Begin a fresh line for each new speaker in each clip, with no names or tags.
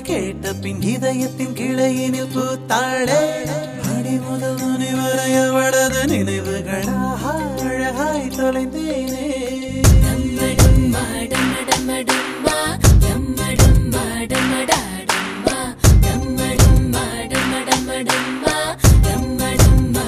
கேட்ட பின் இதயத்தின் கிளையினில் பூத்தாளே அடி முதல் நுனி வரை அவளது நினைவுகளாக அழகாய் தொலைந்தேனே
டம்மடம்மா டம்மடம்மடம்மா டம்மடம்மா டம்மடாடம்மா டம்மடம்மா டம்மடம்மடம்மா டம்மடம்மா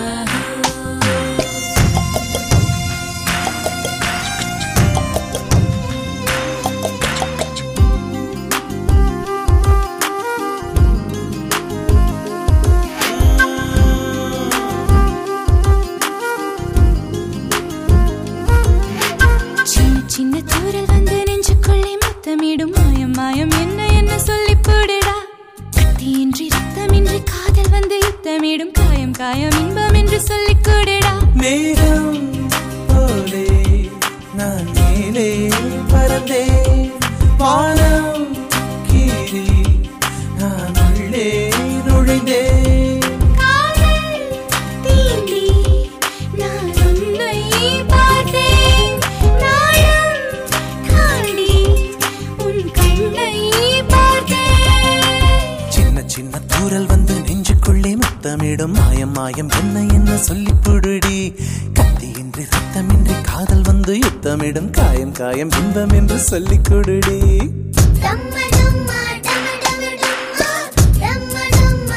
சின்ன சின்ன தூரல் வந்து நெஞ்சுக்குள்ளே முத்தமிடும் மாயம் மாயம் என்ன என்ன சொல்லி போடுடா கத்தியின்றி ரத்தமின்றி காதல் வந்து யுத்தமிடும் காயம் காயம் இன்பம் என்று சொல்லிக் கூடுடா
மேகம் போலே நான் மேலே பறந்தேன் வானம் கீறி நான் உள்ளே நுழைந்தேன்
காதல் தீண்டி நான் உன்னை பார்த்தேன் நாளும் காடி உன் கண்ணை பார்த்தேன்
சின்ன சின்ன தூரல் வந்து நெஞ்சுக்குள்ளே முத்தமிடும் மாயம் மாயம் என்ன என்ன சொல்லி புடுடி கத்தியின்றி ரத்தமின்றி காதல் வந்து யுத்தமிடும் காயம் காயம் இன்பம் என்று சொல்லிக் கொடுடி
டம்மடம்மா டம்மடம்மடம்மா டம்மடம்மா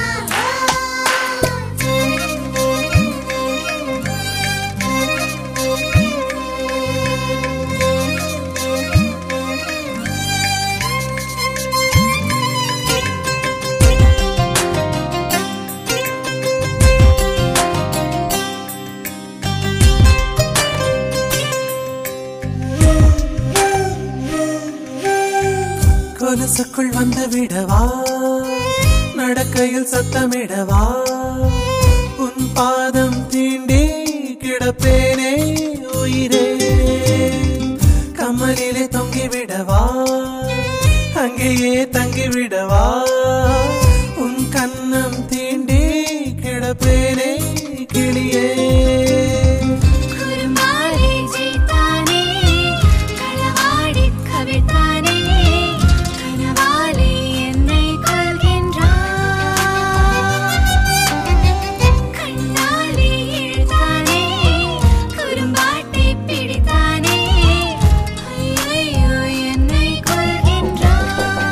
கொலுசுக்குள் வந்து விடவா நடக்கையில் சத்தமிடவா உன் பாதம் தீண்டி கிடப்பேனே உயிரே கமலிலே தொங்கி விடவா அங்கேயே தங்கி விடவா உன் கண்ணம் தீண்டி கிடப்பேனே கிளியே
குருமாரி ஜெயித்தானே களவாடி கவிழ்த்தானே கனவாலே என்னை கொள்கின்றான் கண்ணாலே இழுத்தானே குறும்பாட்டி பிடித்தானே ஐயையோ என்னை கொள்கின்றான்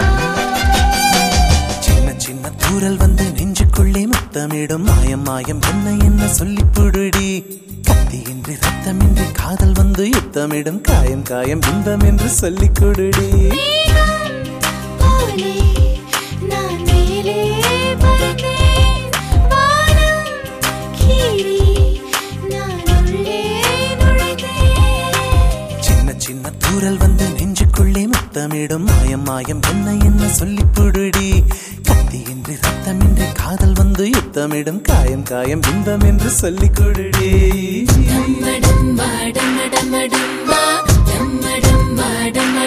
சின்ன சின்ன தூரல் வந்து நெஞ்சுக்குள்ளே முத்தமிடும் மாயம் மாயம் என்ன என்ன சொல்லி புடுடி கத்தியின்றி ரத்தமின்றி காதல் வந்து யுத்தமிடும் காயம் காயம் இன்பம் என்று சொல்லிக் கொடுடி
மேகம் போலே நான் மேலே பறந்தேன். வானம் கீறி நான் உள்ளே நுழைந்தேன்.
சின்ன சின்ன தூரல் வந்து நெஞ்சுக்குள்ளே முத்தமிடும் மாயம் மாயம் என்ன என்ன சொல்லி புடுடி கத்தியின்றி ரத்தமின்றி காதல் வந்து யுத்தமிடும் காயம் காயம் இன்பம் என்று சொல்லிக் கொடுடி
டம்மடம்மா டம்மடம்மடம்மா டம்மடம்மா டம்ம